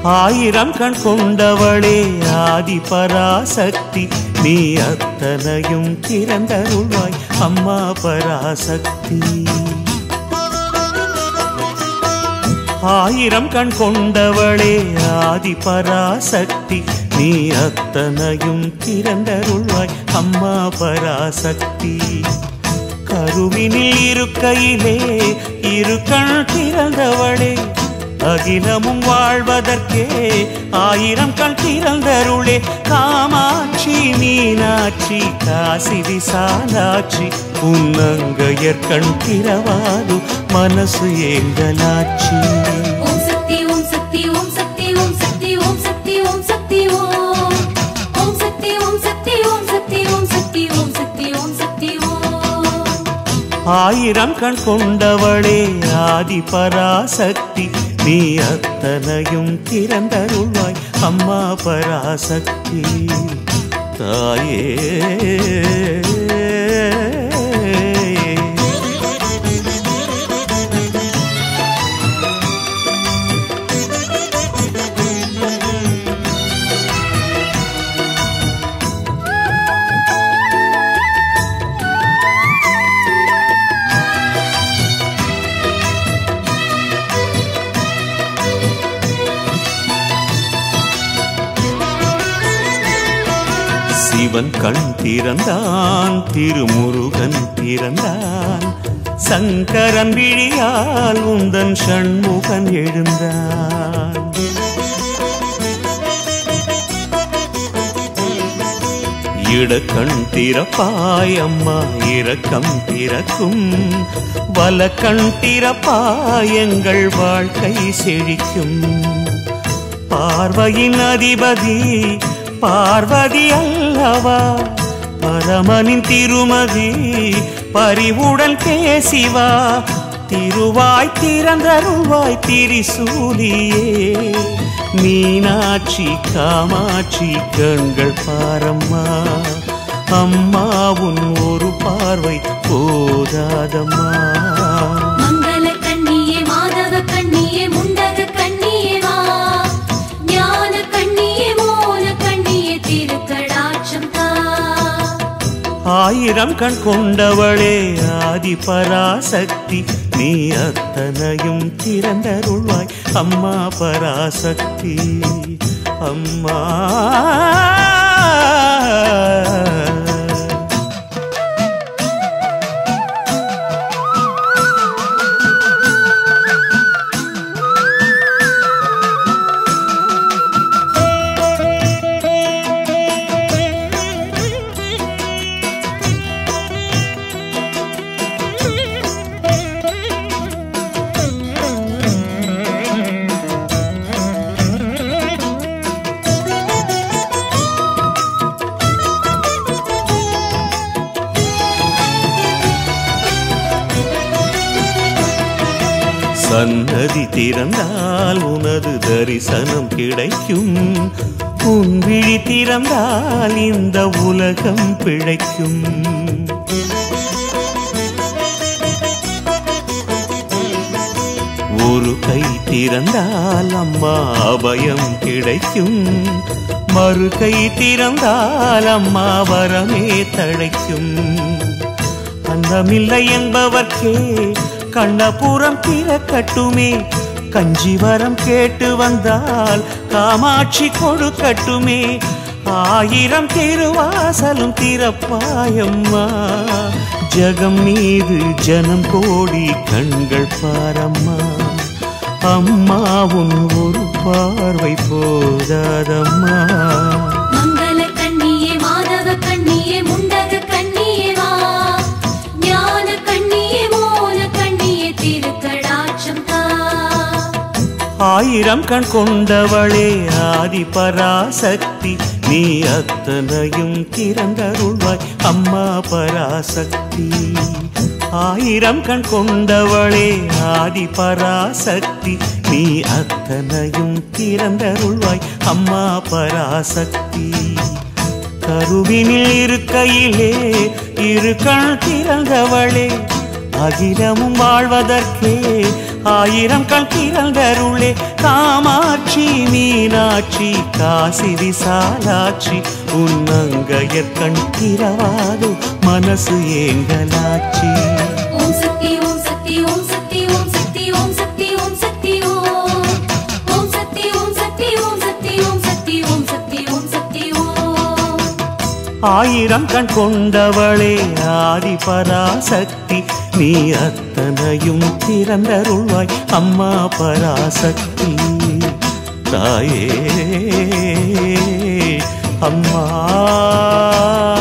ஆயிரம் கண் கொண்டவளே ஆதி பராசக்தி நீ அத்தனையும் திறந்தருள்வாய் அம்மா பராசக்தி ஆயிரம் கண் கொண்டவளே ஆதி பராசக்தி நீ அத்தனையும் திறந்தருள்வாய் அம்மா பராசக்தி கருவினில் இருக்கையிலே இரு கண் திறந்தவளே அகிலமும் வாழ்வதற்கே ஆயிரம் கண் திறந்தருளே காமாட்சி மீனாட்சி காசி விசாலாட்சி உன்னங்கையர் கண் திறவாது மனசு ஏங்கலாட்சி ஓம் சக்தி ஓம் சக்தி ஓம் சக்தி ஓம் சக்தி ஓம் சக்தி ஓம் சக்தி ஓம் ஓம் சக்தி ஓம் சக்தி ஓம் சக்தி ஓம் சக்தி ஓம் சக்தி ஓம் சக்தி ஓம் ஆயிரம் கண் கொண்டவளே ஆதி பராசக்தி நீ அத்தனையும் திறந்தருள்வாய் அம்மா பராசக்தி தாயே சிவன் கண் திறந்தான் திருமுருகன் திறந்தான் சங்கரன் விழியால் உந்தன் ஷண்முகன் எழுந்தான் இடக்கண் திறப்பாய் அம்மா இரக்கம் திறக்கும் வலக்கண் திறப்பாய் எங்கள் வாழ்க்கை செழிக்கும் பார்வையின் அதிபதி பார்வதி அல்லவா பரமனின் திருமதி பரிவுடன் பேசிவா திருவாய் திறந்தருள்வாய் திரிசூலியே மீனாட்சி காமாட்சி கண்கள் பாரம்மா அம்மா உன் ஒரு பார்வை போதாதம்மா மங்கள கண்ணியே மாதவ கண்ணியே முண்டக கண்ணியே வா ஞான கண்ணியே மோன கண்ணியே திருக்கடாட்சம் தா ஆயிரம் கண் கொண்டவளே ஆதி பராசக்தி நீ அத்தனையும் திறந்தருள்வாய் அம்மா பராசக்தி அம்மா சன்னதி திறந்தால் உனது தரிசனம் கிடைக்கும் உன் விழி திறந்தால் இந்த உலகம் பிழைக்கும் ஒரு கை திறந்தால் அம்மா அபயம் கிடைக்கும் மறு கை திறந்தால் அம்மா வரமே தழைக்கும் அந்தமில்லை என்பவர்க்கே கண்ணபுரம் திறக்கட்டுமே கஞ்சிவரம் கேட்டு வந்தால் காமாட்சி கொடுக்கட்டுமே ஆயிரம் திருவாசலும் திறப்பாயம்மா ஜகம் மீது ஜனம் கோடி கண்கள் பாரம்மா அம்மா உன் ஒரு பார்வை போதாதம்மா மங்கள கண்ணியே மாதவ கண்ணியே முண்டக கண்ணியே வா ஞான கண்ணியே மோன கண்ணியே திருக்கடாட்சம் தா ஆயிரம் கண் கொண்டவளே ஆதி பராசக்தி நீ அத்தனையும் திறந்தருள்வாய் அம்மா பராசக்தி ஆயிரம் கண் கொண்டவளே ஆதி பராசக்தி நீ அத்தனையும் திறந்தருள்வாய் அம்மா பராசக்தி கருவினில் இருக்கையிலே இரு கண் திறந்தவளே அகிலமும் வாழ்வதற்கே ஆயிரம் கண் திறந்தருளே காமாட்சி மீனாட்சி காசி விசாலாட்சி உன்னங்கையர் கண் திறவாது மனசு ஏங்கலாட்சி ஓம் சக்தி ஓம் சக்தி ஓம் சக்தி ஓம் சக்தி ஓம் சக்தி ஓம் சக்தி ஓம் ஓம் சக்தி ஓம் சக்தி ஓம் சக்தி ஓம் சக்தி ஓம் சக்தி ஓம் சக்தி ஓம் ஆயிரம் கண் கொண்டவளே ஆதி பராசக்தி நீ அத்தனையும் திறந்தருள்வாய் அம்மா பராசக்தி தாயே அம்மா